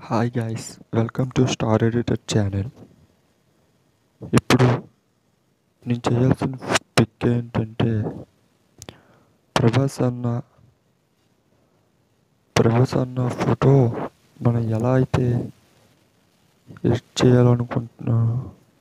hi guys welcome to star editor channel ఇప్పుడు నేను చేయాల్సిన పిక్ ఏంటంటే ప్రభాస్ అన్న ప్రభాస్ అన్న ఫోటో మనం ఎలా అయితే ఎడిట్ చేయాలనుకుంటున్నాను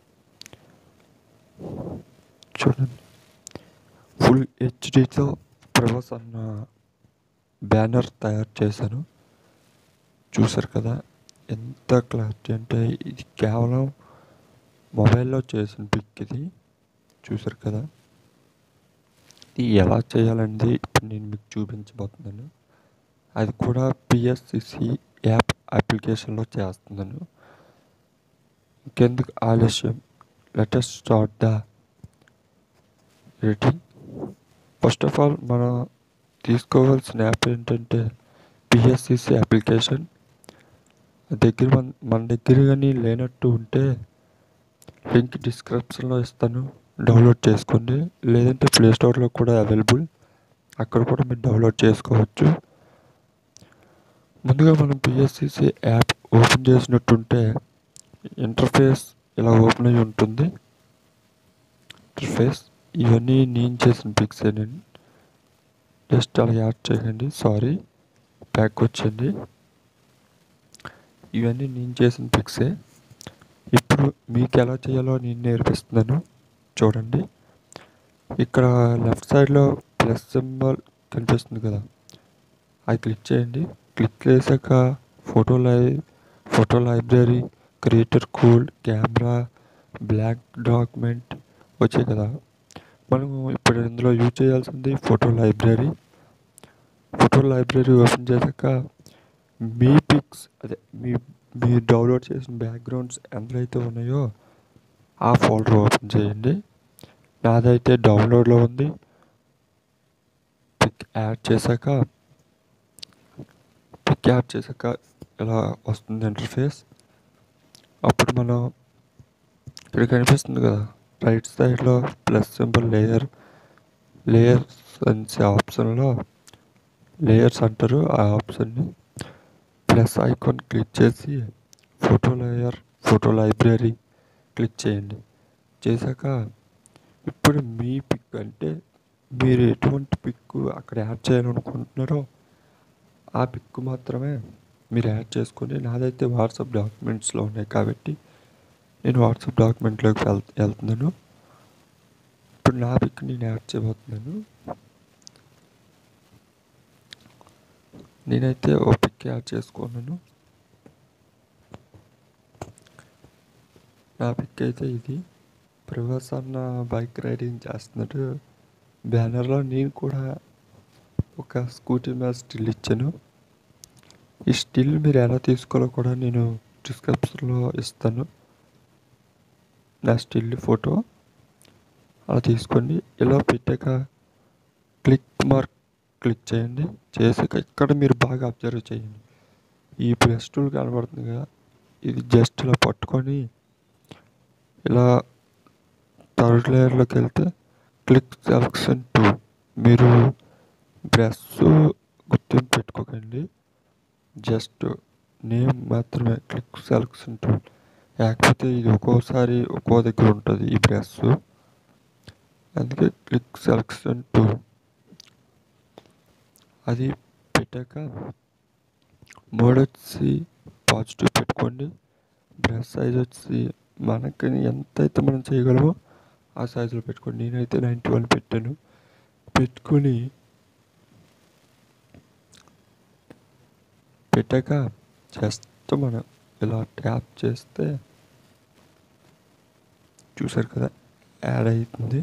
చూడండి ఫుల్ హెచ్డితో ప్రభాస్ అన్న బ్యానర్ తయారు చేశాను చూసారు కదా ఎంత క్లారిటీ అంటే ఇది కేవలం మొబైల్లో చేసిన పిక్ ఇది చూసారు కదా ఇది ఎలా చేయాలనేది ఇప్పుడు నేను మీకు చూపించబోతున్నాను అది కూడా పిఎస్సిసి యాప్ అప్లికేషన్లో చేస్తున్నాను ఇంకెందుకు ఆలస్యం latest start the editing first of all మనం తీసుకోవాల్సిన యాప్ ఏంటంటే పిఎస్సిసి అప్లికేషన్ దగ్గర మన మన దగ్గర కానీ లేనట్టు ఉంటే లింక్ డిస్క్రిప్షన్లో ఇస్తాను డౌన్లోడ్ చేసుకోండి లేదంటే ప్లే స్టోర్లో కూడా అవైలబుల్ అక్కడ కూడా మీరు డౌన్లోడ్ చేసుకోవచ్చు ముందుగా మనం పిఎస్సిసి యాప్ ఓపెన్ చేసినట్టుంటే ఇంటర్ఫేస్ ఇలా ఓపెన్ అయి ఉంటుంది ఇంటర్ఫేస్ ఇవన్నీ నేను చేసిన పిక్సే నేను జస్ట్ అలా యాడ్ చేయండి సారీ బ్యాక్ వచ్చండి ఇవన్నీ నేను చేసిన పిక్సే ఇప్పుడు మీకు ఎలా చేయాలో నేను నేర్పిస్తున్నాను చూడండి ఇక్కడ లెఫ్ట్ సైడ్లో ప్లస్ సింబల్ కనిపిస్తుంది కదా అది క్లిక్ చేయండి క్లిక్ చేశాక ఫోటో లై photo library creator cool camera black document వచ్చాయి కదా మనము ఇప్పుడు ఇందులో యూజ్ చేయాల్సింది photo library photo library open చేశాక మీ పిక్స్ అదే మీ మీరు డౌన్లోడ్ చేసిన బ్యాక్గ్రౌండ్స్ ఎంతైతే ఉన్నాయో ఆ ఫోల్డర్ ఓపెన్ చేయండి నాదైతే డౌన్లోడ్లో ఉంది పిక్ యాడ్ చేశాక పిక్ యాడ్ చేశాక ఇలా వస్తుంది ఇంటర్ఫేస్ అప్పుడు మనం ఇక్కడ కనిపిస్తుంది కదా రైట్ సైడ్లో ప్లస్ సింబల్ లేయర్ లేయర్స్ అని ఆప్షన్లో లేయర్స్ అంటారు ఆ ఆప్షన్ని ప్లస్ ఐకాన్ క్లిక్ చేసి photo layer photo library click చేయండి చేశాక ఇప్పుడు మీ పిక్ అంటే మీరు ఎటువంటి పిక్ అక్కడ యాడ్ చేయాలనుకుంటున్నారో ఆ పిక్ మాత్రమే మీరు యాడ్ చేసుకొని నాదైతే వాట్సాప్ డాక్యుమెంట్స్లో ఉన్నాయి కాబట్టి నేను వాట్సాప్ డాక్యుమెంట్లోకి వెళ్ వెళ్తున్నాను ఇప్పుడు నా పిక్ నేను యాడ్ చేయబోతున్నాను నేనైతే ఓ పిక్ యాడ్ చేసుకున్నాను నా పిక్ అయితే ఇది ప్రభాస్ అన్న బైక్ రైడింగ్ చేస్తున్నాడు బ్యానర్లో నేను కూడా ఒక స్కూటీ మీద స్టిల్ ఇచ్చాను ఈ స్టిల్ మీరు ఎలా తీసుకోవాలో కూడా నేను డిస్క్రిప్షన్లో ఇస్తాను నా స్టిల్ ఫోటో అలా తీసుకోండి ఇలా పెట్టాక క్లిక్ మార్క్ క్లిక్ చేయండి చేసాక ఇక్కడ మీరు బాగా అబ్జర్వ్ చేయండి ఈ బ్రష్ టూల్ కనబడుతుంది కదా ఇది జస్ట్ ఇలా పట్టుకొని ఇలా థర్డ్ లేయర్లోకి వెళ్తే క్లిక్ సెలక్షన్ టూ మీరు బ్రష్ గుర్తింపు పెట్టుకోకండి జస్ట్ నేమ్ మాత్రమే క్లిక్ సెలక్షన్ టూ లేకపోతే ఇది ఒక్కోసారి ఒక్కో దగ్గర ఉంటుంది ఈ బ్రష్ అందుకే క్లిక్ సెలక్షన్ టూ అది పెట్టాక మోడ్ వచ్చి పాజిటివ్ పెట్టుకోండి బ్రష్ సైజ్ వచ్చి మనకి ఎంతైతే మనం చేయగలమో ఆ సైజులో పెట్టుకోండి నేనైతే నైంటీ వన్ పెట్టాను పెట్టుకొని పెట్టాక జస్ట్ మనం ఇలా ట్యాప్ చేస్తే చూసారు కదా యాడ్ అవుతుంది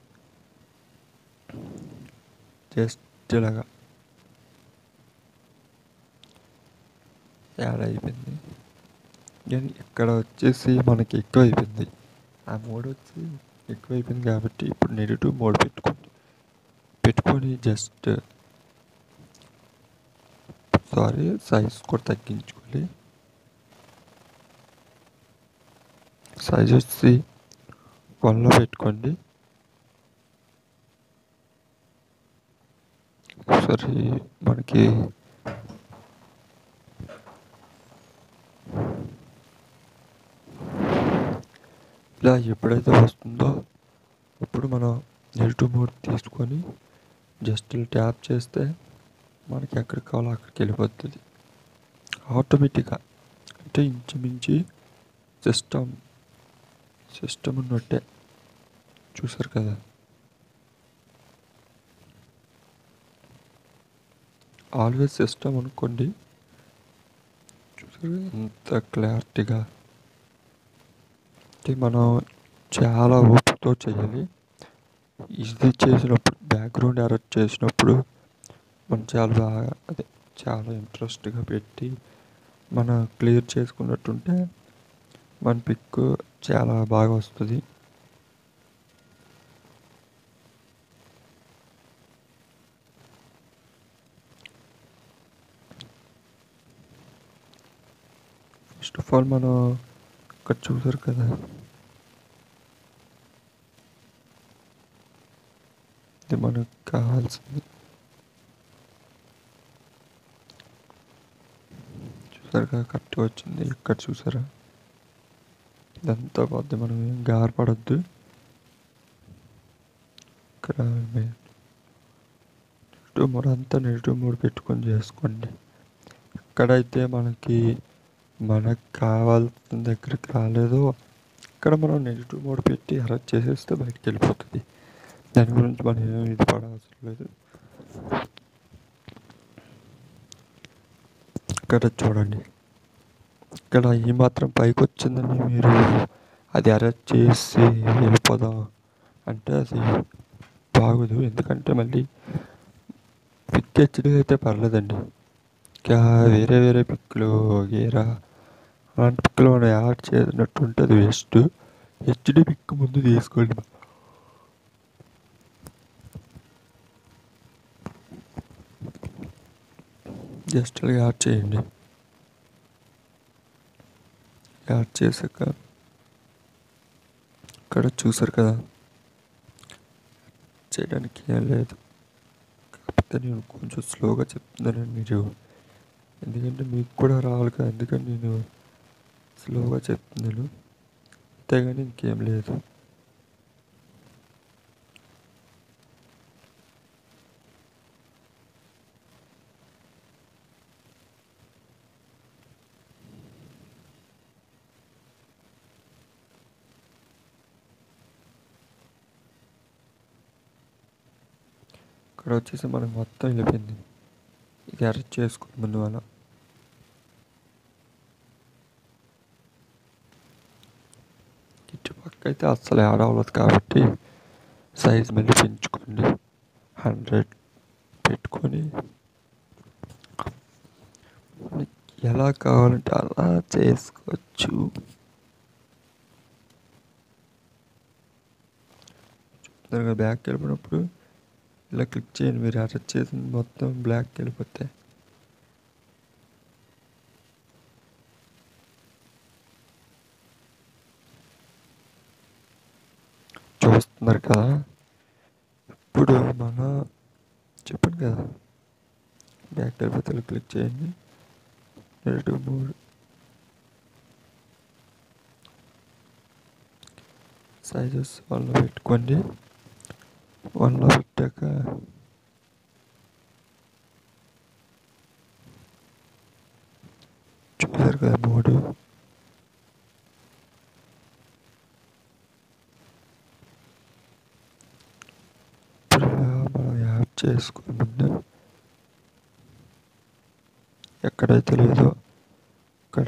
జస్ట్ ఇలాగా యాడ్ అయిపోయింది కానీ ఇక్కడ వచ్చేసి మనకి ఎక్కువ అయిపోయింది ఆ మోడ్ వచ్చి ఎక్కువ అయిపోయింది కాబట్టి ఇప్పుడు నెగిటివ్ మోడ్ పెట్టుకోండి పెట్టుకొని జస్ట్ సారీ సైజ్ కూడా తగ్గించుకోవాలి సైజ్ వచ్చి వన్లో పెట్టుకోండి ఒకసారి మనకి ఇలా ఎప్పుడైతే వస్తుందో అప్పుడు మనం నెగిటివ్ మోడ్ తీసుకొని జస్ట్ ఇలా ట్యాప్ చేస్తే మనకి ఎక్కడికి కావాలో అక్కడికి వెళ్ళిపోతుంది ఆటోమేటిక్గా అంటే ఇంచుమించి సిస్టమ్ సిస్టమ్ ఉన్నట్టే చూసారు కదా ఆల్వేస్ సిస్టమ్ అనుకోండి చూసారు కదా ఎంత క్లారిటీగా అంటే మనం చాలా ఓపికతో చేయాలి ఇది చేసినప్పుడు బ్యాక్గ్రౌండ్ ఎరెక్ట్ చేసినప్పుడు మనం చాలా బాగా అదే చాలా ఇంట్రెస్ట్గా పెట్టి మనం క్లియర్ చేసుకున్నట్టుంటే మన పిక్ చాలా బాగా వస్తుంది ఫస్ట్ ఆఫ్ ఆల్ మనం ఇక్కడ చూసారు కదా ఇది మనకు కావాల్సింది చూసారు కదా కరెక్ట్గా వచ్చింది ఇక్కడ చూసారా ఇదంతా పోద్ది మనం ఏం గారపడద్దు ఇక్కడ నెగిటివ్ మోడ్ అంతా నెగిటివ్ మోడ్ పెట్టుకొని చేసుకోండి ఎక్కడైతే మనకి మనకు కావాల్సిన దగ్గరికి రాలేదో ఇక్కడ మనం నెగిటివ్ మోడ్ పెట్టి అరెస్ట్ చేసేస్తే బయటికి వెళ్ళిపోతుంది దాని గురించి మనం ఏమి ఇది పడవసరం లేదు ఇక్కడ చూడండి ఇక్కడ ఈ మాత్రం పైకి వచ్చిందని మీరు అది అరెస్ట్ చేసి వెళ్ళిపోదాం అంటే అది బాగోదు ఎందుకంటే మళ్ళీ పిక్ హెచ్డి అయితే పర్లేదండి ఇంకా వేరే వేరే పిక్లు గేరా అలాంటి పిక్లు మనం యాడ్ చేసినట్టు ఉంటుంది వేస్ట్ హెచ్డి పిక్ ముందు తీసుకోండి జస్ట్ అలా యాడ్ చేయండి యాడ్ చేశాక ఇక్కడ చూసారు కదా చేయడానికి ఏం లేదు కాకపోతే నేను కొంచెం స్లోగా చెప్తున్నాను మీరు ఎందుకంటే మీకు కూడా రావాలి కదా ఎందుకంటే నేను స్లోగా చెప్తున్నాను అంతేగాని ఇంకేం లేదు ఇక్కడ వచ్చేసి మనకు మొత్తం వెళ్ళిపోయింది ఇది అరెస్ట్ చేసుకుని ముందు వల్ల ఇటుపక్క అయితే అస్సలు యాడ్ అవ్వలేదు కాబట్టి సైజ్ మళ్ళీ పెంచుకోండి హండ్రెడ్ పెట్టుకొని మనకి ఎలా కావాలంటే అలా చేసుకోవచ్చు చూస్తున్నారు కదా బ్యాక్ వెళ్ళిపోయినప్పుడు ఇలా క్లిక్ చేయండి మీరు అరెస్ట్ చేసింది మొత్తం బ్లాక్కి వెళ్ళిపోతాయి చూస్తున్నారు కదా ఇప్పుడు మన చెప్పండి కదా బ్యాక్ వెళ్ళిపోతే క్లిక్ చేయండి నెగిటివ్ మూడు సైజెస్ వన్లో పెట్టుకోండి వన్లో పెట్టాక చూసారు కదా మూడు ఇప్పుడు ఇలా మనం యాప్ చేసుకుని ముందు ఎక్కడైతే లేదో అక్కడ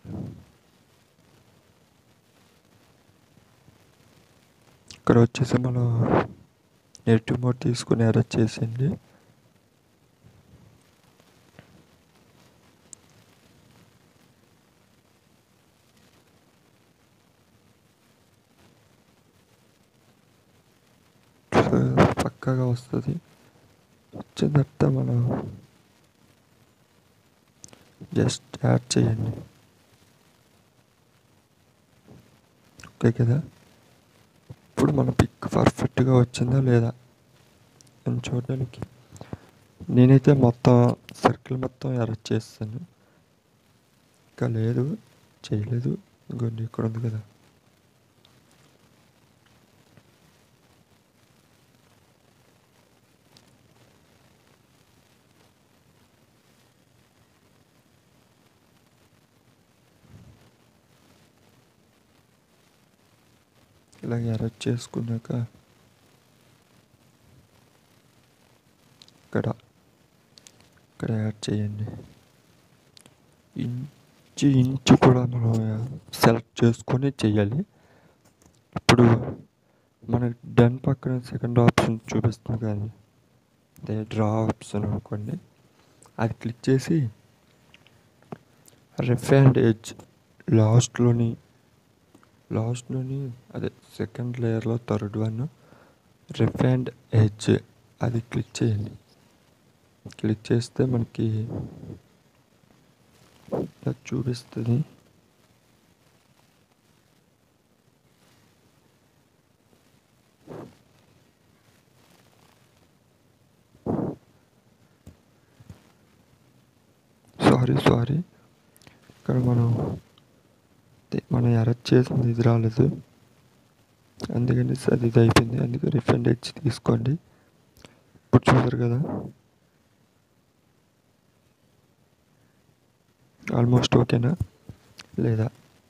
ఇక్కడ వచ్చేసి మనం నెగిటివ్ మోడ్ తీసుకుని అరెస్ట్ చేసేయండి పక్కగా వస్తుంది వచ్చిన తర్వాత మనం జస్ట్ యాడ్ చేయండి ఓకే కదా ఇప్పుడు మన పిక్ పర్ఫెక్ట్గా వచ్చిందా లేదా అని చూడడానికి నేనైతే మొత్తం సర్కిల్ మొత్తం అరెస్ట్ చేస్తాను ఇంకా లేదు చేయలేదు ఇంకొన్ని ఇక్కడ ఉంది కదా ఇలా ఎరేజ్ చేసుకున్నాక ఇక్కడ ఇక్కడ యాడ్ చేయండి ఇంచు ఇంచు కూడా మనం సెలెక్ట్ చేసుకొని చేయాలి ఇప్పుడు మనకి డన్ పక్కన సెకండ్ ఆప్షన్ చూపిస్తుంది కానీ అదే డ్రా ఆప్షన్ అనుకోండి అది క్లిక్ చేసి రెఫ్ అండ్ ఎడ్జ్ లాస్ట్లోని లాస్ట్లోని అదే సెకండ్ లేయర్లో third one refine edge అది క్లిక్ చేయండి క్లిక్ చేస్తే మనకి ఇలా చూపిస్తుంది సారీ సారీ ఇక్కడ మనం ది- మనం ఎరెక్ట్ చేసింది ఇది రాలేదు అందుకని అది ఇది అయిపోయింది అందుకే రిఫండ్ ఇచ్చి తీసుకోండి ఇప్పుడు చూసారు కదా ఆల్మోస్ట్ ఓకేనా లేదా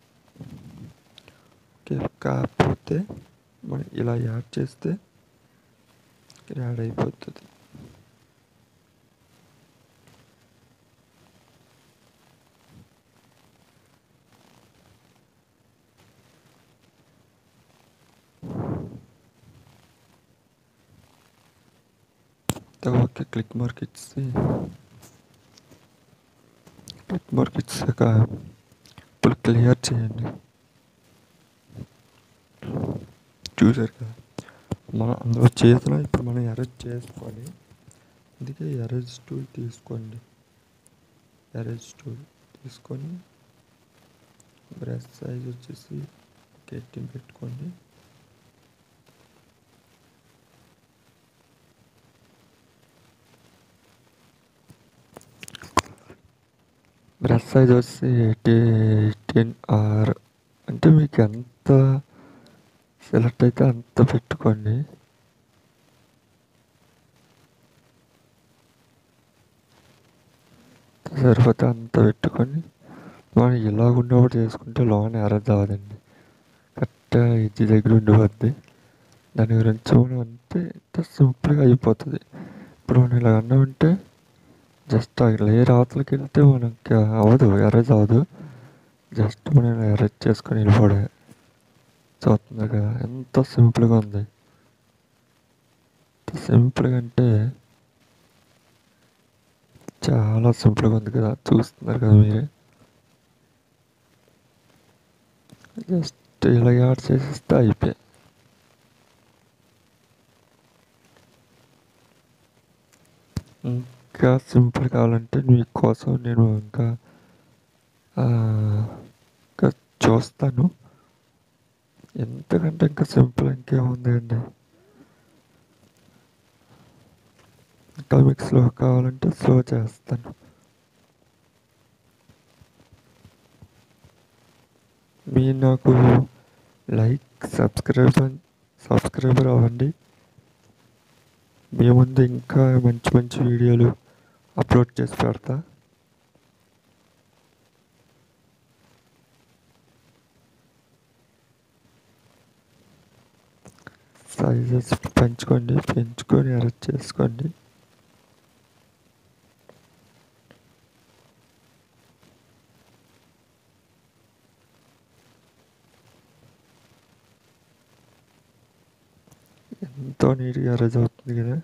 ఓకే కాకపోతే మనం ఇలా యాడ్ చేస్తే ఇక్కడ యాడ్ అయిపోతుంది ఓకే క్లిక్ మార్క్ ఇచ్చి క్లిక్ మార్క్ ఇచ్చాక ఇప్పుడు క్లియర్ చేయండి చూసారు కదా మనం అందులో చేసిన ఇప్పుడు మనం ఎరేజ్ చేసుకోవాలి అందుకే ఎరేజ్ టూల్ తీసుకోండి ఎరేజ్ టూల్ తీసుకొని బ్రష్ సైజ్ వచ్చేసి గట్టి పెట్టుకోండి బ్రష్ సైజ్ వచ్చి ఎయిటీన్ ఆర్ అంటే మీకు ఎంత సెలెక్ట్ అయితే అంత పెట్టుకోండి సరిపోతే అంత పెట్టుకొని మనం ఇలా ఉన్నప్పుడు చేసుకుంటే లోన్ ఎరజ్ అవ్వదండి కరెక్ట్గా ఇది దగ్గర ఉండిపోద్ది దాని గురించి మనం అంతే ఇంత సింపుల్గా అయిపోతుంది ఇప్పుడు మనం ఇలా అన్నామంటే జస్ట్ ఆ లేయర్ అవతలకి వెళ్తే మనకి అవ్వదు ఎరేజ్ అవ్వదు జస్ట్ మనం ఎరేజ్ చేసుకొని వెళ్ళిపోవడమే చూస్తుంది కదా ఎంత సింపుల్గా ఉంది ఎంత సింపుల్గా అంటే చాలా సింపుల్గా ఉంది కదా చూస్తున్నారు కదా మీరే జస్ట్ ఇలా యాడ్ చేసేస్తే అయిపోయాయి ఇంకా సింపుల్ కావాలంటే మీకోసం నేను ఇంకా ఆ, ఇంకా చూస్తాను ఎంతకంటే ఇంకా సింపుల్ ఇంకేముంది అండి ఇంకా మీకు స్లో కావాలంటే స్లో చేస్తాను మీరు నాకు లైక్ సబ్స్క్రైబ్ సబ్స్క్రైబర్ అవ్వండి మీ ముందు ఇంకా మంచి మంచి వీడియోలు అప్లోడ్ చేసి పెడతా సైజెస్ పెంచుకోండి పెంచుకొని అరెస్ట్ చేసుకోండి ఎంతో నీట్గా అరేంజ్ అవుతుంది కదా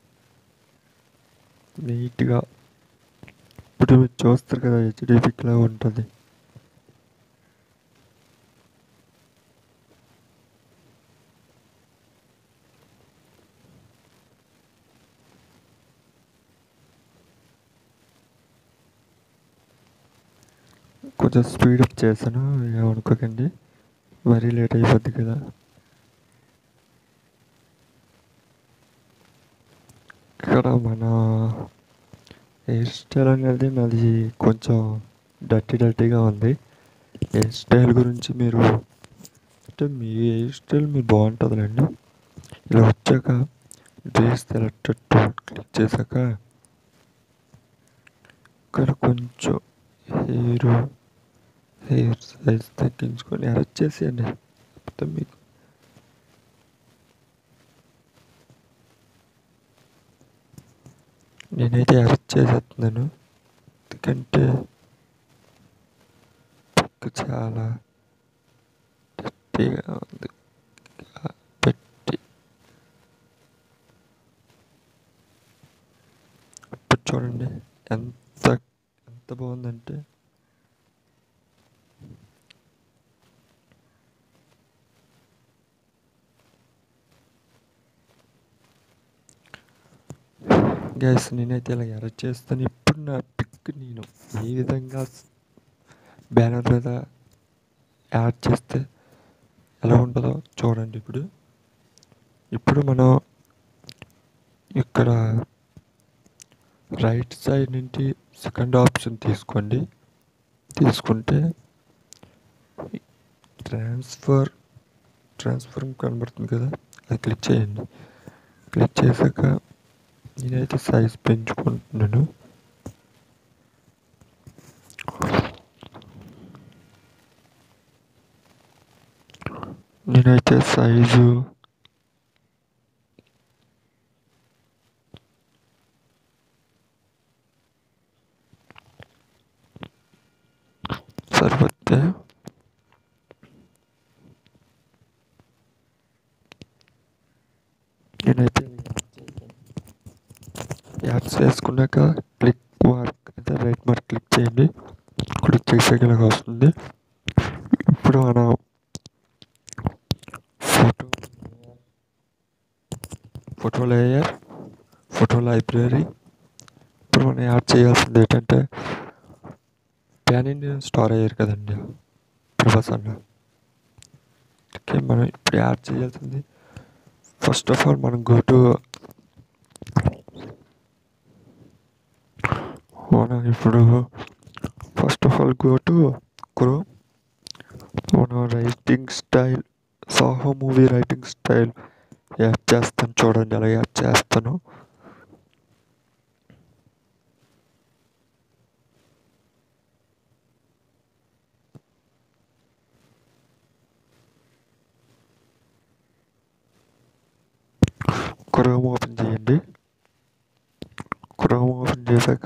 నీట్గా ఇప్పుడు మీరు చూస్తారు కదా హెచ్డిపిక్లా ఉంటుంది కొంచెం స్పీడప్ చేశాను ఏమనుకోకండి మరీ లేట్ అయిపోద్ది కదా ఇక్కడ మన హెయిర్ స్టైల్ అనేది నాది కొంచెం డర్టీ డర్టీగా ఉంది హెయిర్ స్టైల్ గురించి మీరు అంటే మీ హెయిర్ స్టైల్ మీరు బాగుంటుందిలేండి ఇలా వచ్చాక డ్రెస్ సెలెక్టెడ్ క్లిక్ చేశాక ఇక్కడ కొంచెం హెయిర్ హెయిర్ సైజ్ తగ్గించుకొని అరెస్ట్ చేసేయండి మొత్తం మీకు నేనైతే అరెస్ట్ చేసేస్తున్నాను ఎందుకంటే పిక్ చాలా గట్టిగా ఉంది పెట్టి ఇప్పుడు చూడండి ఎంత ఎంత బాగుందంటే గ్యాస్ నేనైతే ఇలా అరెస్ట్ చేస్తాను ఇప్పుడు నా పిక్ నేను ఏ విధంగా బ్యానర్ మీద యాడ్ చేస్తే ఎలా ఉంటుందో చూడండి ఇప్పుడు ఇప్పుడు మనం ఇక్కడ రైట్ సైడ్ నుంచి సెకండ్ ఆప్షన్ తీసుకోండి తీసుకుంటే ట్రాన్స్ఫర్ ట్రాన్స్ఫర్ కనబడుతుంది కదా అది క్లిక్ చేయండి క్లిక్ చేశాక నేనైతే సైజ్ పెంచుకుంటున్నాను నేనైతే సైజు సరిపోతే నేనైతే యాడ్స్ వేసుకున్నాక క్లిక్ మార్క్ అంటే రైట్ మార్క్ క్లిక్ చేయండి క్లిక్ చేసాక ఇలాగ వస్తుంది ఇప్పుడు మనం photo photo layer photo library ఇప్పుడు మనం యాడ్ చేయాల్సింది ఏంటంటే ప్యాన్ ఇండియన్ స్టార్ అయ్యారు కదండి ప్రభాస్ అన్న ఓకే మనం ఇప్పుడు యాడ్ చేయాల్సింది ఫస్ట్ ఆఫ్ ఆల్ మనం గో టు మనం ఇప్పుడు first of all go to క్రో మనం writing style Saaho movie writing style add చేస్తాను చూడండి అలా యాడ్ చేస్తాను క్రోమ్ ఓపెన్ చేయండి క్రోమ్ ఓపెన్ చేశాక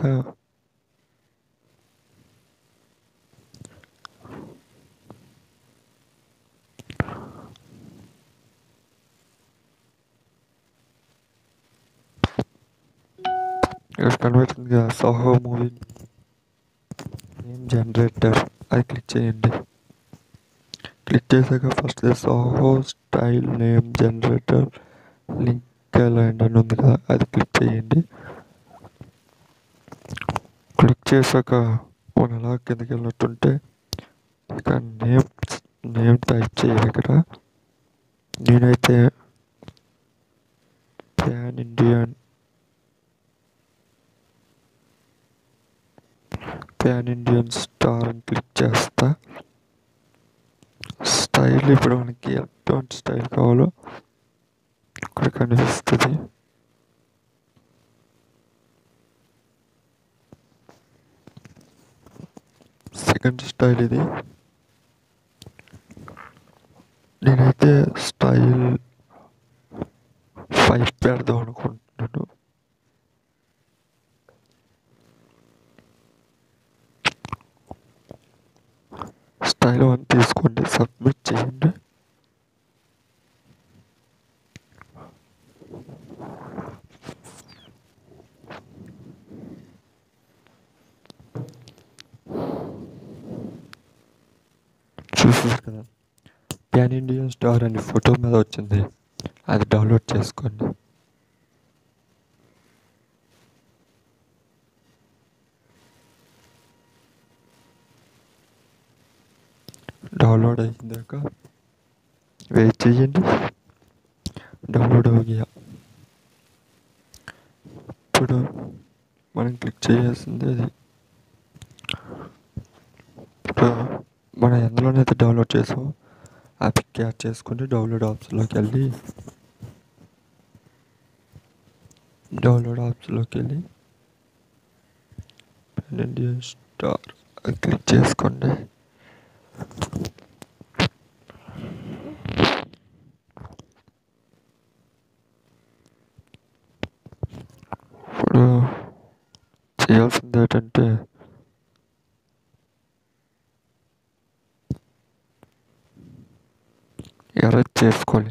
ఇక్కడ కనబడుతుంది కదా సోహో మూవీ నేమ్ జనరేటర్ అది క్లిక్ చేయండి క్లిక్ చేశాక first Saaho style name generator link land అని ఉంది కదా అది క్లిక్ చేయండి క్లిక్ చేశాక మనం అలా కిందకి వెళ్ళినట్టుంటే ఇక నేమ్ నేమ్ టైప్ చేయాలి ఇక్కడ నేనైతే pan Indian pan Indian star అని క్లిక్ చేస్తా స్టైల్ ఇప్పుడు మనకి ఎటువంటి స్టైల్ కావాలో ఇక్కడ కనిపిస్తుంది సెకండ్ స్టైల్ ఇది నేనైతే స్టైల్ ఫైవ్ పెడదాం అనుకుంటున్నాను స్టైల్ వన్ తీసుకోండి సబ్మిట్ చేయండి చూసారు కదా ప్యాన్ ఇండియన్ స్టార్ అని ఫోటో మీద వచ్చింది అది డౌన్లోడ్ చేసుకోండి డౌన్లోడ్ అయిందాక వెయిట్ చేయండి డౌన్లోడ్ అవగా ఇప్పుడు మనం క్లిక్ చేయాల్సింది అది ఇప్పుడు మనం ఎందులోనైతే డౌన్లోడ్ చేసామో ఆ పిక్ యాడ్ చేసుకుని డౌన్లోడ్ ఆప్షన్లోకి వెళ్ళి డౌన్లోడ్ ఆప్షన్లోకి వెళ్ళి పెన్ ఇండియన్ స్టార్ అది క్లిక్ చేసుకోండి ఇప్పుడు చేయాల్సింది ఏంటంటే ఎరేజ్ చేసుకోవాలి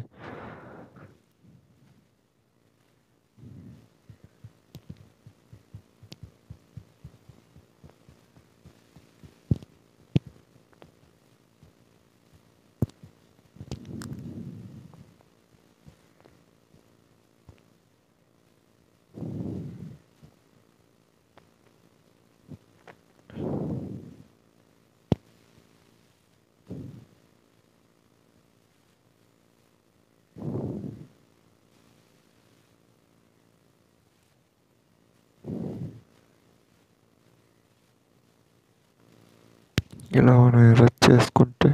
ఇలా మనం ఎరేజ్ చేసుకుంటే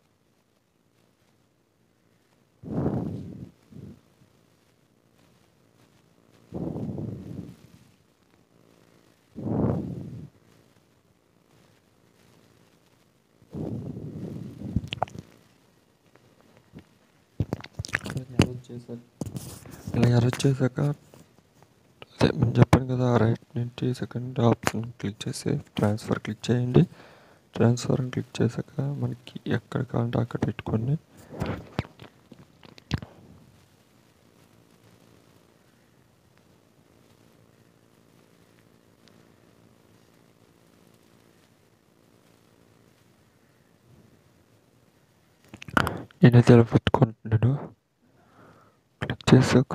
ఇలా ఎరేజ్ చేశాక అదే నేను చెప్పాను కదా రైట్ నుంచి సెకండ్ ఆప్షన్ క్లిక్ చేసి ట్రాన్స్ఫర్ క్లిక్ చేయండి ట్రాన్స్ఫర్ అని క్లిక్ చేశాక మనకి ఎక్కడ కావాలంటే అక్కడ పెట్టుకోండి నేనైతే ఇలా పెట్టుకుంటున్నాను క్లిక్ చేశాక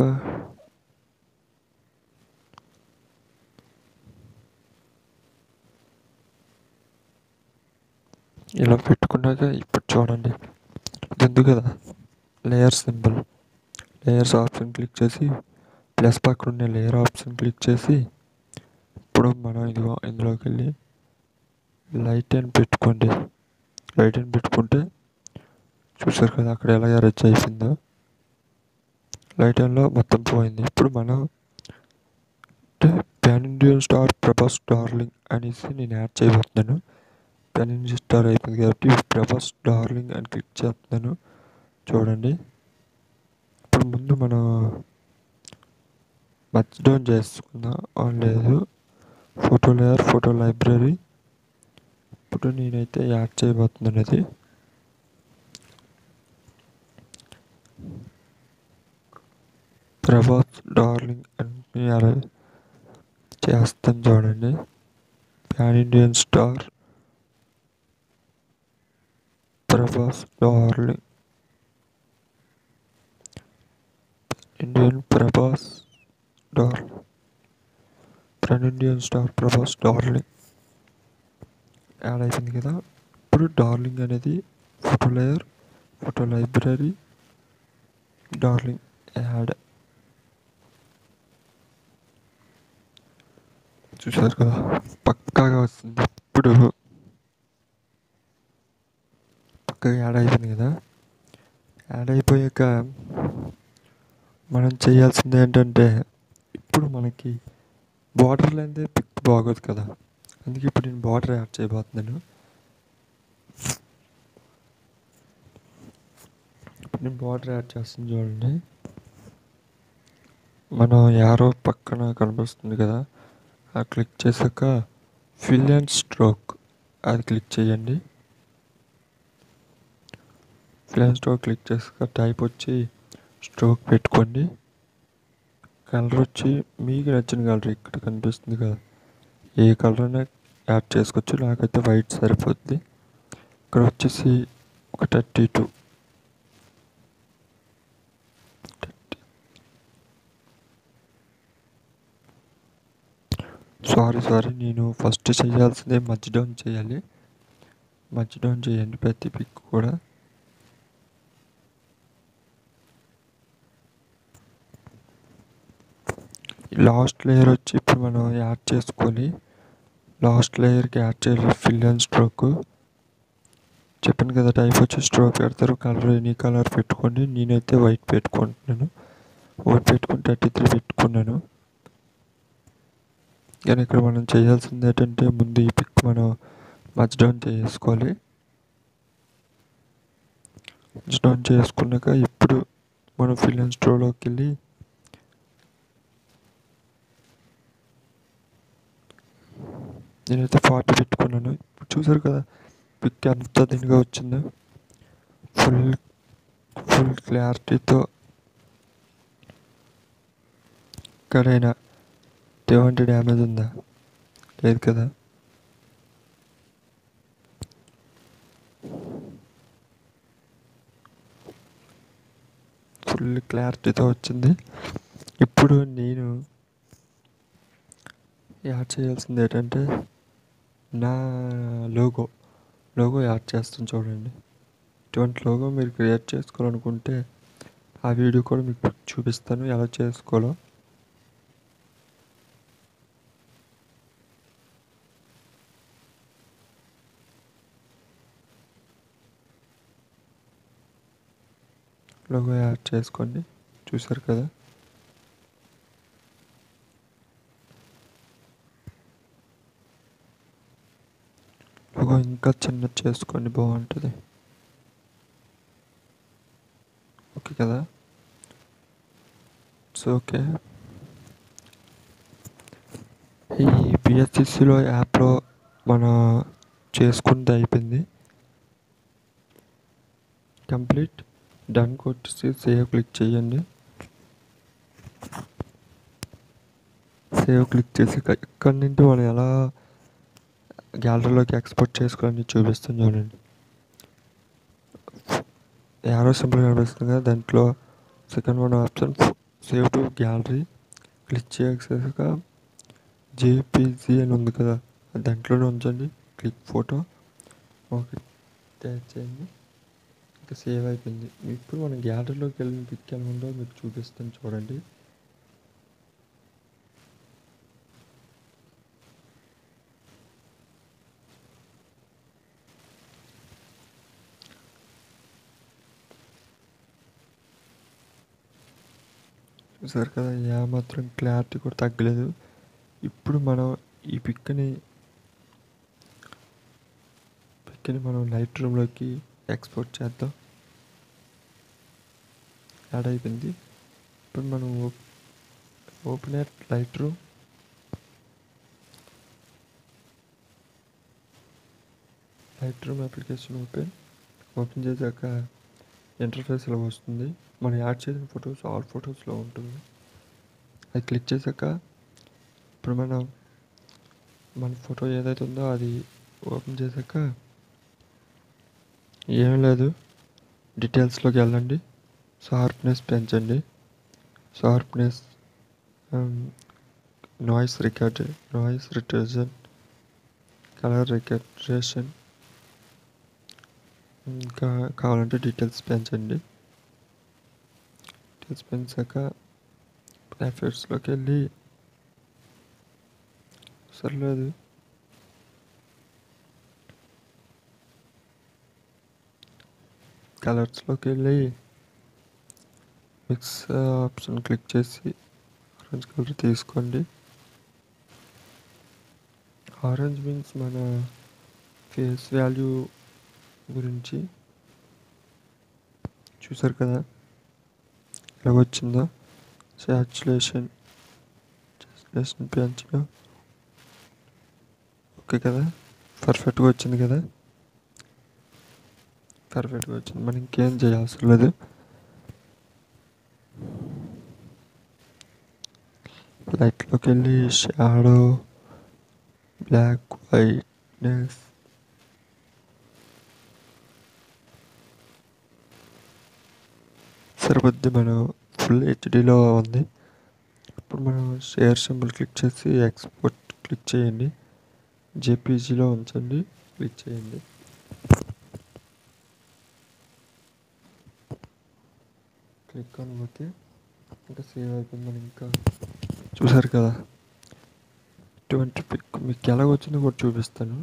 ఇలా పెట్టుకున్నాక ఇప్పుడు చూడండి ఇది ఉంది కదా layer symbol layers option click చేసి ప్లస్ పక్కన ఉన్న లేయర్ ఆప్షన్ క్లిక్ చేసి ఇప్పుడు మనం ఇదిగో ఇందులోకి వెళ్ళి లైట్ అని పెట్టుకోండి లైట్ అని పెట్టుకుంటే చూసారు కదా అక్కడ ఎలా ఎరేజ్ అయిపోయిందో లైట్ లో మొత్తం పోయింది ఇప్పుడు మనం అంటే pan Indian star Prabhas darling అనేసి నేను యాడ్ చేయబోతున్నాను ప్యాన్ ఇండియన్ స్టార్ అయిపోయింది కాబట్టి ప్రభాస్ డార్లింగ్ అని క్లిక్ చేస్తున్నాను చూడండి ఇప్పుడు ముందు మనం మచ్ డౌన్ చేసుకుందాం ఆ లేదు ఫోటో లేయర్ ఫోటో లైబ్రరీ ఇప్పుడు నేనైతే యాడ్ చేయబోతున్నాను అది ప్రభాస్ డార్లింగ్ అని అలా చేస్తాను చూడండి pan Indian star Prabhas darling Indian Prabhas darling pan Indian star Prabhas darling add అయిపోయింది కదా ఇప్పుడు డార్లింగ్ అనేది photo layer photo library darling add చూసారు కదా పక్కాగా వస్తుంది ఇప్పుడు పక్కగా యాడ్ అయిపోయింది కదా యాడ్ అయిపోయాక మనం చేయాల్సింది ఏంటంటే ఇప్పుడు మనకి బార్డర్ లేనిదే పిక్ బాగోదు కదా అందుకే ఇప్పుడు నేను బార్డర్ యాడ్ చేయబోతున్నాను ఇప్పుడు నేను బార్డర్ యాడ్ చేస్తాను చూడండి మనం యారో పక్కన కనిపిస్తుంది కదా ఆ క్లిక్ చేశాక ఫిల్ అండ్ స్ట్రోక్ అది క్లిక్ చేయండి ఫిల్ అండ్ స్ట్రోక్ క్లిక్ చేశాక టైప్ వచ్చి స్ట్రోక్ పెట్టుకోండి కలర్ వచ్చి మీకు నచ్చిన కలర్ ఇక్కడ కనిపిస్తుంది కదా ఏ కలర్ అయినా యాడ్ చేసుకోవచ్చు నాకైతే వైట్ సరిపోద్ది ఇక్కడ వచ్చేసి ఒక థర్టీ టూ సారీ సారీ నేను ఫస్ట్ చేయాల్సిందే మధ్య డౌన్ చేయాలి మధ్య డౌన్ చేయండి ప్రతి పిక్ కూడా లాస్ట్ లేయర్ వచ్చి ఇప్పుడు మనం యాడ్ చేసుకోవాలి లాస్ట్ లేయర్కి యాడ్ చేయాలి ఫిల్ అండ్ స్ట్రోక్ చెప్పాను కదా టైప్ వచ్చి స్ట్రోక్ పెడతారు కలర్ ఎనీ కలర్ పెట్టుకోండి నేనైతే వైట్ పెట్టుకుంటున్నాను వైట్ పెట్టుకుని థర్టీ త్రీ పెట్టుకున్నాను కానీ ఇక్కడ మనం చేయాల్సింది ఏంటంటే ముందు ఈ పిక్ మనం మచ్ డౌన్ చేసుకోవాలి మచ్ డౌన్ చేసుకున్నాక ఇప్పుడు మనం ఫిల్ అండ్ స్ట్రోలోకి వెళ్ళి నేనైతే ఫార్టీ పెట్టుకున్నాను ఇప్పుడు చూసారు కదా పిక్ ఎంత దీనిగా వచ్చిందో ఫుల్ ఫుల్ క్లారిటీతో ఎక్కడైనా ఎటువంటి డ్యామేజ్ ఉందా లేదు కదా ఫుల్ క్లారిటీతో వచ్చింది ఇప్పుడు నేను యాడ్ చేయాల్సింది ఏంటంటే నా లోగో లోగో యాడ్ చేస్తాను చూడండి ఇటువంటి లోగో మీరు క్రియేట్ చేసుకోవాలనుకుంటే ఆ వీడియో కూడా మీకు చూపిస్తాను ఎలా చేసుకోవాలో లోగో యాడ్ చేసుకోండి చూసారు కదా లోగో ఇంకా చిన్న చేసుకోండి బాగుంటుంది ఓకే కదా సో ఓకే ఈ బిఎస్సిసిలో యాప్లో మన చేసుకుంది అయిపోయింది కంప్లీట్ డన్ కొట్టేసి సేవ్ క్లిక్ చేయండి సేవ్ క్లిక్ చేసి ఇక- ఇక్కడ నుండి మనం ఎలా గ్యాలరీలోకి ఎక్స్పోర్ట్ చేసుకోవాలని చూపిస్తాను చూడండి యారో సింపుల్ కనిపిస్తుంది కదా దాంట్లో second one option save to gallery click చేసాక జేపీజీ అని ఉంది కదా దాంట్లోనే ఉంచండి క్లిక్ ఫోటో ఓకే ట్యాచ్ చేయండి ఇంకా సేవ్ అయిపోయింది ఇప్పుడు మనం గ్యాలరీలోకి వెళ్ళిన పిక్ ఎలా ఉందో మీకు చూపిస్తాను చూడండి చూసారు కదా ఏమాత్రం క్లారిటీ కూడా తగ్గలేదు ఇప్పుడు మనం ఈ పిక్ని పిక్ని మనం లైట్ రూమ్లోకి ఎక్స్పోర్ట్ చేద్దాం యాడ్ అయిపోయింది ఇప్పుడు మనం open at Lightroom Lightroom application open open చేశాక ఇంటర్ఫేస్ ఇలా వస్తుంది మనం యాడ్ చేసిన ఫొటోస్ ఆల్ ఫొటోస్లో ఉంటుంది అది క్లిక్ చేశాక ఇప్పుడు మనం మన ఫోటో ఏదైతే ఉందో అది ఓపెన్ చేశాక ఏం లేదు డీటెయిల్స్లోకి వెళ్ళండి షార్ప్నెస్ పెంచండి షార్ప్నెస్ నాయిస్ రికార్డ్ నాయిస్ రిటర్జన్ కలర్ రికర్డేషన్ ఇంకా కావాలంటే డీటెయిల్స్ పెంచండి డీటెయిల్స్ పెంచాక ఎఫెక్ట్స్లోకి వెళ్ళి సర్లేదు కలర్స్లోకి వెళ్ళి మిక్స్ ఆప్షన్ క్లిక్ చేసి ఆరెంజ్ కలర్ తీసుకోండి ఆరెంజ్ మీన్స్ మన ఫేస్ వాల్యూ గురించి చూసారు కదా ఎలా వచ్చిందో సాచులేషన్ సాచులేషన్ పెంచడం ఓకే కదా పర్ఫెక్ట్గా వచ్చింది కదా పర్ఫెక్ట్గా వచ్చింది మనం ఇంకేం చేయాల్సిన లేదు లైట్లోకి వెళ్ళి షాడో బ్లాక్ వైట్నెస్ సరిపోద్ది మనం ఫుల్ హెచ్డిలో ఉంది ఇప్పుడు మనం షేర్ సింబల్ క్లిక్ చేసి ఎక్స్పోర్ట్ క్లిక్ చేయండి జేపీజీలో ఉంచండి క్లిక్ చేయండి క్లిక్ అనుకోతే ఇంకా సేవ్ అయిపోయింది మనం ఇంకా చూసారు కదా ఇటువంటి పిక్ మీకు ఎలా వచ్చిందో కూడా చూపిస్తాను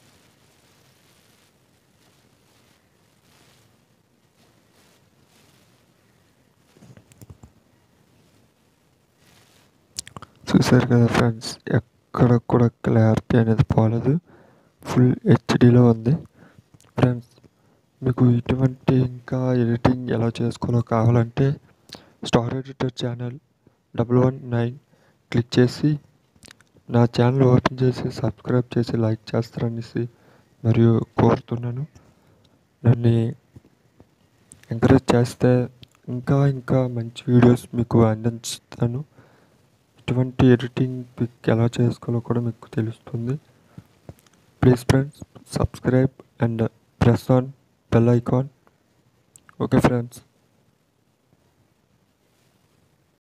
చూసారు కదా ఫ్రెండ్స్ ఎక్కడ కూడా క్లారిటీ అనేది పోలేదు ఫుల్ హెచ్డిలో ఉంది ఫ్రెండ్స్ మీకు ఇటువంటి ఇంకా ఎడిటింగ్ ఎలా చేసుకోవాలో కావాలంటే star editor channel double one nine click చేసి నా ఛానల్ ఓపెన్ చేసి సబ్స్క్రైబ్ చేసి లైక్ చేస్తారనేసి మరియు కోరుతున్నాను నన్ను ఎంకరేజ్ చేస్తే ఇంకా ఇంకా మంచి వీడియోస్ మీకు అందిస్తాను ఇటువంటి ఎడిటింగ్ పిక్ ఎలా చేసుకోవాలో కూడా మీకు తెలుస్తుంది please friends subscribe and press on bell icon okay friends